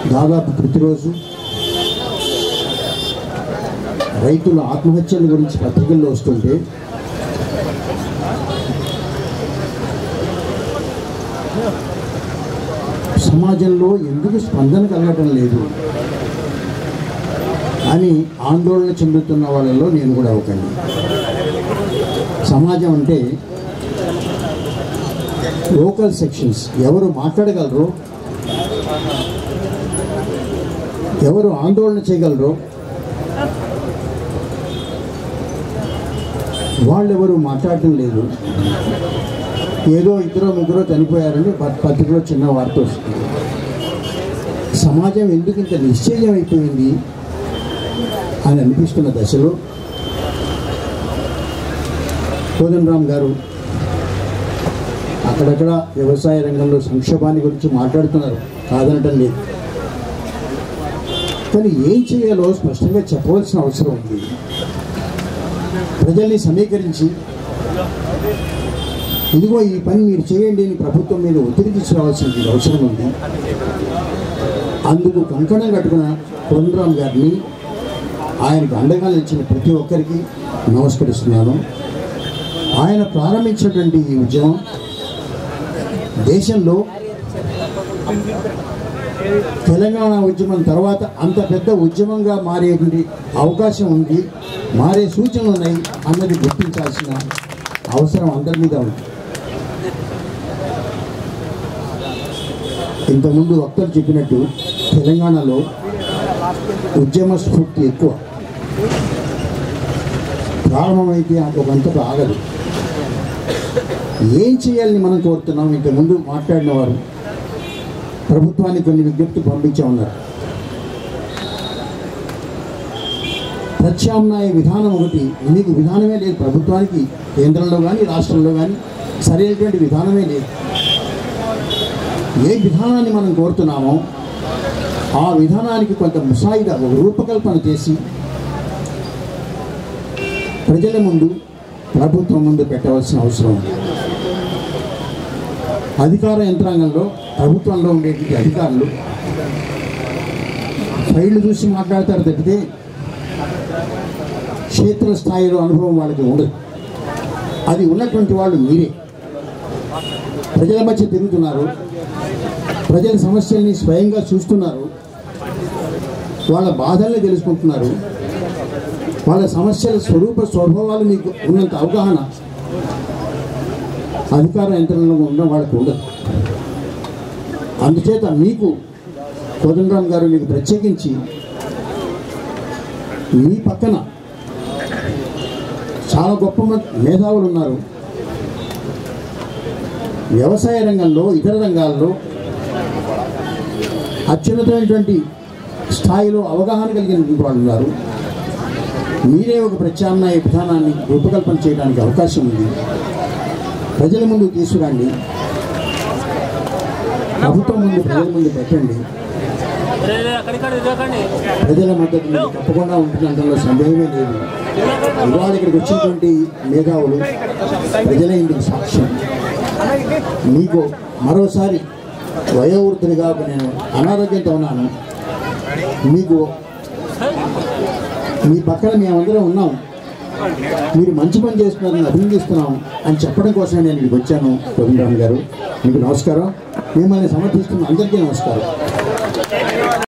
దాదాపు ప్రతిరోజు రైతుల ఆత్మహత్యల గురించి పత్రికల్లో వస్తుంటే సమాజంలో ఎందుకు స్పందన కలగటం లేదు అని ఆందోళన చెందుతున్న వాళ్ళలో నేను కూడా ఒకండి సమాజం అంటే లోకల్ సెక్షన్స్ ఎవరు మాట్లాడగలరో ఎవరు ఆందోళన చేయగలరో వాళ్ళెవరు మాట్లాడటం లేదు ఏదో ఇద్దరు ముగ్గురు చనిపోయారని ప- పత్రికలో చిన్న వార్త వస్తుంది సమాజం ఎందుకు ఇంత నిశ్చయం అయిపోయింది అని అనిపిస్తున్న దశలో కోదండరామ్ గారు అక్కడక్కడ వ్యవసాయ రంగంలో సంక్షోభాన్ని గురించి మాట్లాడుతున్నారు కాదనటం లేదు కానీ ఏం చేయాలో స్పష్టంగా చెప్పవలసిన అవసరం ఉంది ప్రజల్ని సమీకరించి ఇదిగో ఈ పని మీరు చేయండి అని ప్రభుత్వం మీద ఒత్తిడి తీసుకురావాల్సిన అవసరం ఉంది అందుకు కంకణం కట్టుకున్న కోదండరామ్ గారిని ఆయనకు అండగా నిలిచిన ప్రతి ఒక్కరికి నమస్కరిస్తున్నాను ఆయన ప్రారంభించినటువంటి ఈ ఉద్యమం దేశంలో తెలంగాణ ఉద్యమం తర్వాత అంత పెద్ద ఉద్యమంగా మారేటువంటి అవకాశం ఉంది మారే సూచనలు ఉన్నాయి అన్నది గుర్తించాల్సిన అవసరం అందరి మీద ఉంది ఇంతకుముందు వక్తలు చెప్పినట్టు తెలంగాణలో ఉద్యమ స్ఫూర్తి ఎక్కువ ప్రారంభమైతే ఒకంతట ఆగదు ఏం చేయాలని మనం కోరుతున్నాం ఇంతకుముందు మాట్లాడిన వారు ప్రభుత్వానికి కొన్ని విజ్ఞప్తులు పంపించామన్నారు ప్రత్యామ్నాయ విధానం ఒకటి మీకు విధానమే లేదు ప్రభుత్వానికి కేంద్రంలో కానీ రాష్ట్రంలో కానీ సరైనటువంటి విధానమే లేదు ఏ విధానాన్ని మనం కోరుతున్నామో ఆ విధానానికి కొంత ముసాయిదా ఒక రూపకల్పన చేసి ప్రజల ముందు ప్రభుత్వం ముందు పెట్టవలసిన అవసరం ఉంది అధికార యంత్రాంగంలో ప్రభుత్వంలో ఉండేటువంటి అధికారులు ఫైళ్ళు చూసి మాట్లాడతారు తప్పితే క్షేత్ర స్థాయిలో అనుభవం వాళ్ళకి ఉండదు అది ఉన్నటువంటి వాళ్ళు మీరే ప్రజల మధ్య తిరుగుతున్నారు ప్రజల సమస్యల్ని స్వయంగా చూస్తున్నారు వాళ్ళ బాధల్ని తెలుసుకుంటున్నారు వాళ్ళ సమస్యల స్వరూప స్వభావాలు మీకు ఉన్నంత అవగాహన అధికార యంత్రంలో ఉన్న వాళ్ళకి ఉండదు అందుచేత మీకు కోదండరామ్ గారు మీకు ప్రత్యేకించి మీ పక్కన చాలా గొప్ప మంది మేధావులు ఉన్నారు వ్యవసాయ రంగంలో ఇతర రంగాల్లో అత్యున్నతమైనటువంటి స్థాయిలో అవగాహన కలిగినటువంటి వాళ్ళు ఉన్నారు మీరే ఒక ప్రత్యామ్నాయ విధానాన్ని రూపకల్పన చేయడానికి అవకాశం ఉంది ప్రజల ముందు తీసుకురండి ప్రభుత్వం ముందు ప్రజల ముందు పెట్టండి అక్కడిక్కడ ఇవ్వకండి ప్రజల మద్దతు మీకు తప్పకుండా ఉంటుందంటలో సందేహమే లేదు ఇవాళ ఇక్కడికి వచ్చినటువంటి మేధావులు ప్రజలే ఇందుకు సాక్ష్యం మీకు మరోసారి వయోవృద్ధులుగా నేను అనారోగ్యంతో ఉన్నాను మీకు మీ పక్కన మేమందరం ఉన్నాం మీరు మంచి పని చేస్తున్నారని అభినందిస్తున్నాం అని చెప్పడం కోసమే నేను ఇక్కడికి వచ్చాను కోదండరామ్ గారు మీకు నమస్కారం మిమ్మల్ని సమర్థిస్తున్న అందరికీ నమస్కారం